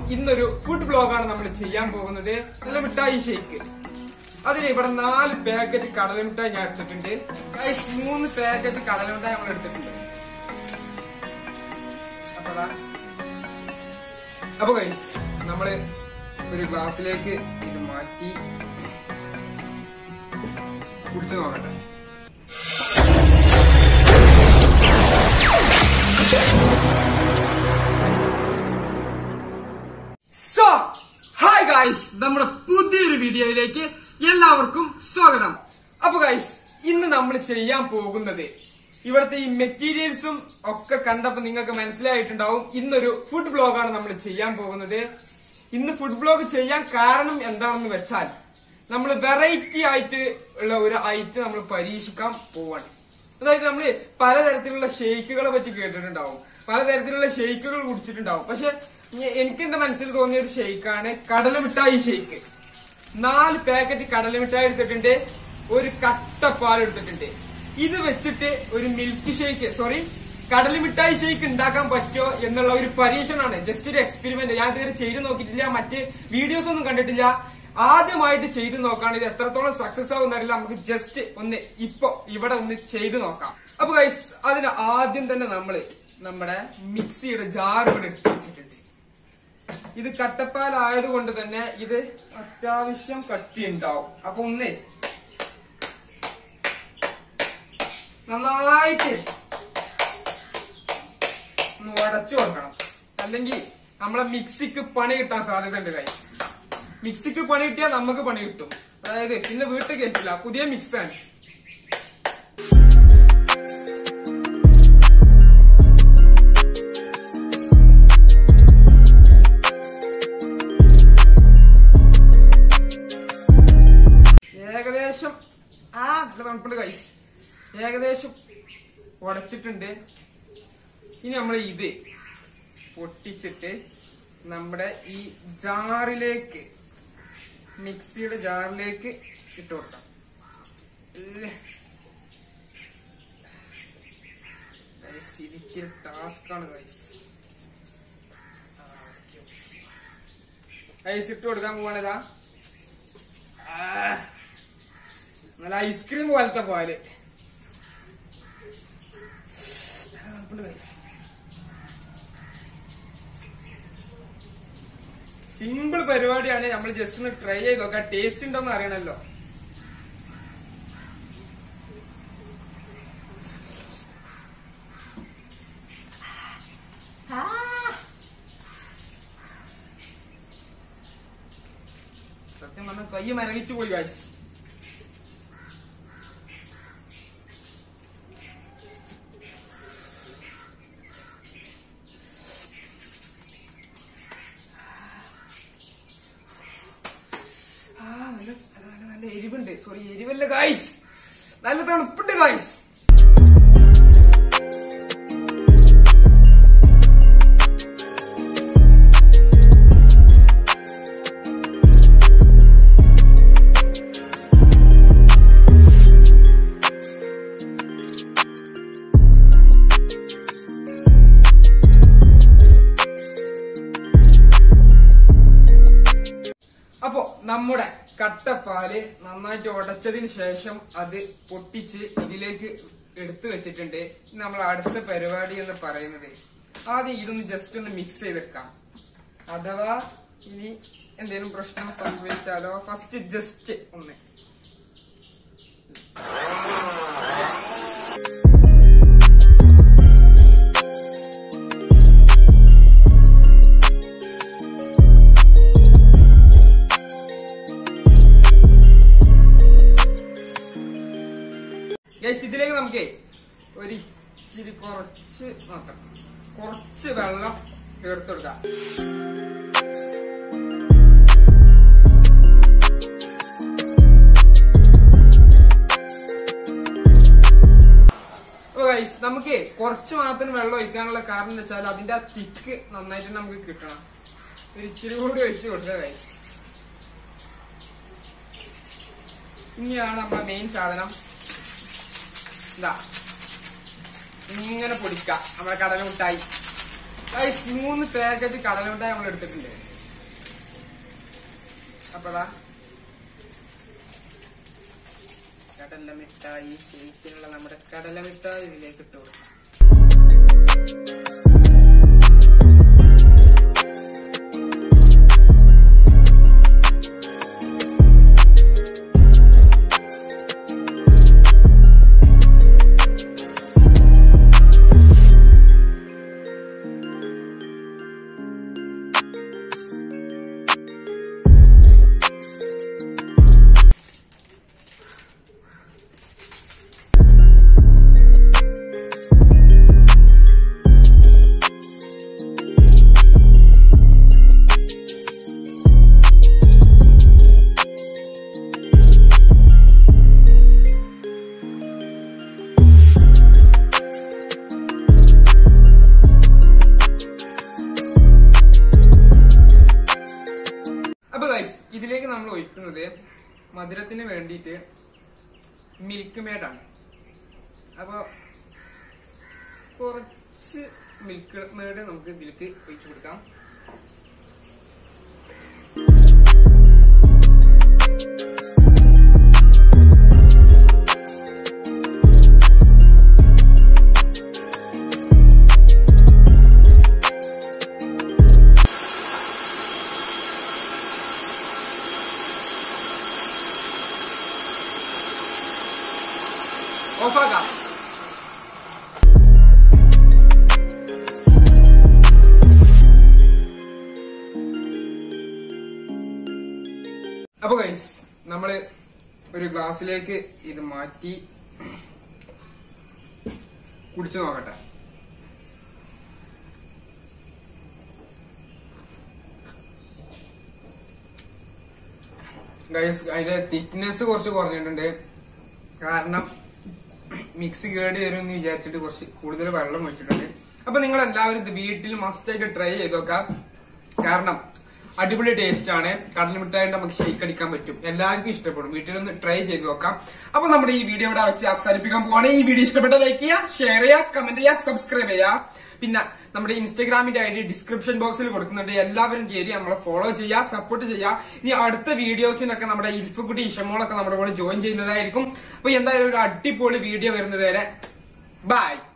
ഇന്നൊരു ഫുഡ് ബ്ലോഗാണ് നമ്മൾ ചെയ്യാൻ പോകുന്നത് നല്ല മിഠായി ഷേക്ക് അതിന് ഇവിടെ നാല് പാക്കറ്റ് കടലമിഠായി ഞാൻ എടുത്തിട്ടുണ്ട് ഗൈസ് മൂന്ന് പാക്കറ്റ് കടലമിഠായി നമ്മൾ എടുത്തിട്ടുണ്ട് അപ്പൊ ദാ. അപ്പൊ ഗൈസ് നമ്മള് ഒരു ഗ്ലാസ്സിലേക്ക് ഇത് മാറ്റി കുടിച്ചു നോക്കട്ടെ സോ ഹായ് ഗായ്സ് നമ്മുടെ പുതിയൊരു വീഡിയോയിലേക്ക് എല്ലാവർക്കും സ്വാഗതം അപ്പൊ ഗായ്സ് ഇന്ന് നമ്മൾ ചെയ്യാൻ പോകുന്നത് ഇവിടുത്തെ ഈ മെറ്റീരിയൽസും ഒക്കെ കണ്ടപ്പോ നിങ്ങൾക്ക് മനസ്സിലായിട്ടുണ്ടാവും ഇന്നൊരു ഫുഡ് ബ്ലോഗാണ് നമ്മൾ ചെയ്യാൻ പോകുന്നത് ഇന്ന് ഫുഡ് ബ്ലോഗ് ചെയ്യാൻ കാരണം എന്താണെന്ന് വെച്ചാൽ നമ്മൾ വെറൈറ്റി ആയിട്ട് ഉള്ള ഒരു ഐറ്റം നമ്മൾ പരീക്ഷിക്കാൻ പോവാണ് അതായത് നമ്മൾ പലതരത്തിലുള്ള ഷെയ്ക്കുകളെ പറ്റി കേട്ടിട്ടുണ്ടാവും പലതരത്തിലുള്ള ഷെയ്ക്കുകൾ കുടിച്ചിട്ടുണ്ടാവും പക്ഷെ ഞ- എനിക്ക് എന്റെ മനസ്സിൽ തോന്നിയ ഒരു ഷെയ്ക്കാണ് കടലമിഠായി ഷെയ്ക്ക് നാല് പാക്കറ്റ് കടലമിഠായി എടുത്തിട്ടുണ്ട് ഒരു കട്ടപ്പാൽ എടുത്തിട്ടുണ്ട് ഇത് വെച്ചിട്ട് ഒരു മിൽക്ക് ഷേക്ക് സോറി കടലമിഠായി ഷേക്ക് ഉണ്ടാക്കാൻ പറ്റുമോ എന്നുള്ള ഒരു പരീക്ഷണമാണ് ജസ്റ്റ് ഒരു എക്സ്പെരിമെന്റ് ഞാൻ ഇതുവരെ ചെയ്ത് നോക്കിയിട്ടില്ല മറ്റ് വീഡിയോസ് ഒന്നും കണ്ടിട്ടില്ല ആദ്യമായിട്ട് ചെയ്ത് നോക്കാണ് ഇത് എത്രത്തോളം സക്സസ് ആവും എന്നറിയില്ല നമുക്ക് ജസ്റ്റ് ഒന്ന് ഇപ്പൊ ഇവിടെ ഒന്ന് ചെയ്ത് നോക്കാം അപ്പൊ ഗൈസ് അതിന് ആദ്യം തന്നെ നമ്മള് നമ്മുടെ മിക്സിയുടെ ജാർ ഇവിടെ എടുത്ത് വെച്ചിട്ടുണ്ട് ഇത് കട്ടപ്പാൽ ആയതുകൊണ്ട് തന്നെ ഇത് അത്യാവശ്യം കട്ടി ഉണ്ടാവും അപ്പൊ ഒന്നേ നന്നായിട്ട് ഒന്ന് ഉടച്ചു കൊടുക്കണം അല്ലെങ്കിൽ നമ്മളെ മിക്സിക്ക് പണി കിട്ടാൻ സാധ്യതയുണ്ട് ഗൈസ് മിക്സിക്ക് പണി കിട്ടിയാൽ നമുക്ക് പണി കിട്ടും അതായത് പിന്നെ വീട്ടിൽ കയറ്റില്ല പുതിയ മിക്സാണ് ഏകദേശം ആ നല്ല തണുപ്പുണ്ട് കൈസ് ഏകദേശം ഉടച്ചിട്ടുണ്ട് ഇനി നമ്മൾ ഇത് പൊട്ടിച്ചിട്ട് നമ്മുടെ ഈ ജാറിലേക്ക് മിക്സിയുടെ ജാറിലേക്ക് ഇട്ട് കൊടുക്കാം ഇല്ലേ. Guys, ഇത് ഇച്ചിരി ടാസ്ക്കാണ് ഗൈസ് ഐസ് ഇട്ട് കൊടുക്കാൻ പോവാണിതാ ആ, നല്ല ഐസ്ക്രീം പോലത്തെ പാല് നല്ല തണുപ്പുണ്ട് guys. സിമ്പിൾ പരിപാടിയാണ് നമ്മൾ ജസ്റ്റ് ഒന്ന് ട്രൈ ചെയ്ത് നോക്കാം ടേസ്റ്റ് ഉണ്ടോന്ന് അറിയണല്ലോ സത്യം പറഞ്ഞ കൈ മരവിച്ചു പോയി ഗൈസ് ആ നല്ല നല്ല നല്ല എരിവുണ്ട് സോറി എരിവല്ല ഗായ്സ് നല്ല തണുപ്പുണ്ട് ഗായ്സ് അപ്പോ നമ്മുടെ കട്ടപ്പാല് നന്നായിട്ട് ഉടച്ചതിന് ശേഷം അത് പൊട്ടിച്ച് ഇതിലേക്ക് എടുത്തു വെച്ചിട്ടുണ്ട് ഇനി നമ്മൾ അടുത്ത പരിപാടി എന്ന് പറയുന്നത് ആദ്യം ഇതൊന്ന് ജസ്റ്റ് ഒന്ന് മിക്സ് ചെയ്തെടുക്കാം അഥവാ ഇനി എന്തെങ്കിലും പ്രശ്നം സംഭവിച്ചാലോ ഫസ്റ്റ് ജസ്റ്റ് ഒന്ന് ഗൈസ് ഇതിലേക്ക് നമുക്ക് ഒരു ഇച്ചിരി കുറച്ച് മാത്രം കുറച്ച് വെള്ളം ചേർത്ത് കൊടുക്കാം അപ്പൊ ഗൈസ് നമുക്ക് കുറച്ച് മാത്രം വെള്ളം ഒഴിക്കാനുള്ള കാരണം എന്ന് വെച്ചാൽ അതിന്റെ ആ തിക്ക് നന്നായിട്ട് നമുക്ക് കിട്ടണം ഒരു ഇച്ചിരി കൂടി ഒഴിച്ചു കൊടുക്കുക ഗൈസ് ഇനിയാണ് നമ്മുടെ മെയിൻ സാധനം ഇതാ ഇങ്ങനെ പൊടിക്ക നമ്മുടെ കടല മിഠായി ഗൈസ് മൂന്ന് പാക്കറ്റ് കടല മിഠായി നമ്മൾ എടുത്തിട്ടുണ്ട് അപ്പൊ ദാ കടല മിഠായി ഷേക്കിനുള്ള നമ്മുടെ കടല മിഠായി ഇതിലേക്ക് ഇട്ട് കൊടുക്കാം അപ്പൊ ഗൈസ് ഇതിലേക്ക് നമ്മൾ ഒഴിക്കുന്നത് മധുരത്തിന് വേണ്ടിയിട്ട് മിൽക്ക് മേഡാണ് അപ്പൊ കുറച്ച് മിൽക്ക് മേഡ് നമുക്ക് ഇതിലേക്ക് ഒഴിച്ചു കൊടുക്കാം ഓഫാക്കാം അപ്പൊ ഗൈസ് നമ്മള് ഒരു ഗ്ലാസ്സിലേക്ക് ഇത് മാറ്റി കുടിച്ചു നോക്കട്ടെ ഗൈസ് അതിന്റെ തിക്നെസ് കുറച്ച് കുറഞ്ഞിട്ടുണ്ട് കാരണം മിക്സ് കേടി വരും എന്ന് വിചാരിച്ചിട്ട് കുറച്ച് കൂടുതൽ വെള്ളം ഒഴിച്ചിട്ടുണ്ട് അപ്പൊ നിങ്ങൾ എല്ലാവരും ഇത് വീട്ടിൽ മസ്റ്റ് ആയിട്ട് ട്രൈ ചെയ്ത് നോക്കാം കാരണം അടിപൊളി ടേസ്റ്റ് ആണ് കടൽ മിഠായി നമുക്ക് ഷെയ്ക്ക് അടിക്കാൻ പറ്റും എല്ലാവർക്കും ഇഷ്ടപ്പെടും വീട്ടിലൊന്ന് ട്രൈ ചെയ്ത് നോക്കാം അപ്പൊ നമ്മുടെ ഈ വീഡിയോ ഇവിടെ വെച്ച് അവസാനിപ്പിക്കാൻ പോവാണ് ഈ വീഡിയോ ഇഷ്ടപ്പെട്ട ലൈക്ക് ചെയ്യുക ഷെയർ ചെയ്യുക കമന്റ് ചെയ്യുക സബ്സ്ക്രൈബ് ചെയ്യുക പിന്നെ നമ്മുടെ ഇൻസ്റ്റാഗ്രാമിന്റെ ഐ ഡി ഡിസ്ക്രിപ്ഷൻ ബോക്സിൽ കൊടുക്കുന്നുണ്ട് എല്ലാവരും കയറി നമ്മളെ ഫോളോ ചെയ്യുക സപ്പോർട്ട് ചെയ്യുക ഇനി അടുത്ത വീഡിയോസിനൊക്കെ നമ്മുടെ ഇൽഫുക്കുട്ടി ഇഷമോളൊക്കെ നമ്മുടെ കൂടെ ജോയിൻ ചെയ്യുന്നതായിരിക്കും അപ്പൊ എന്തായാലും ഒരു അടിപൊളി വീഡിയോ വരുന്നത് വരെ ബൈ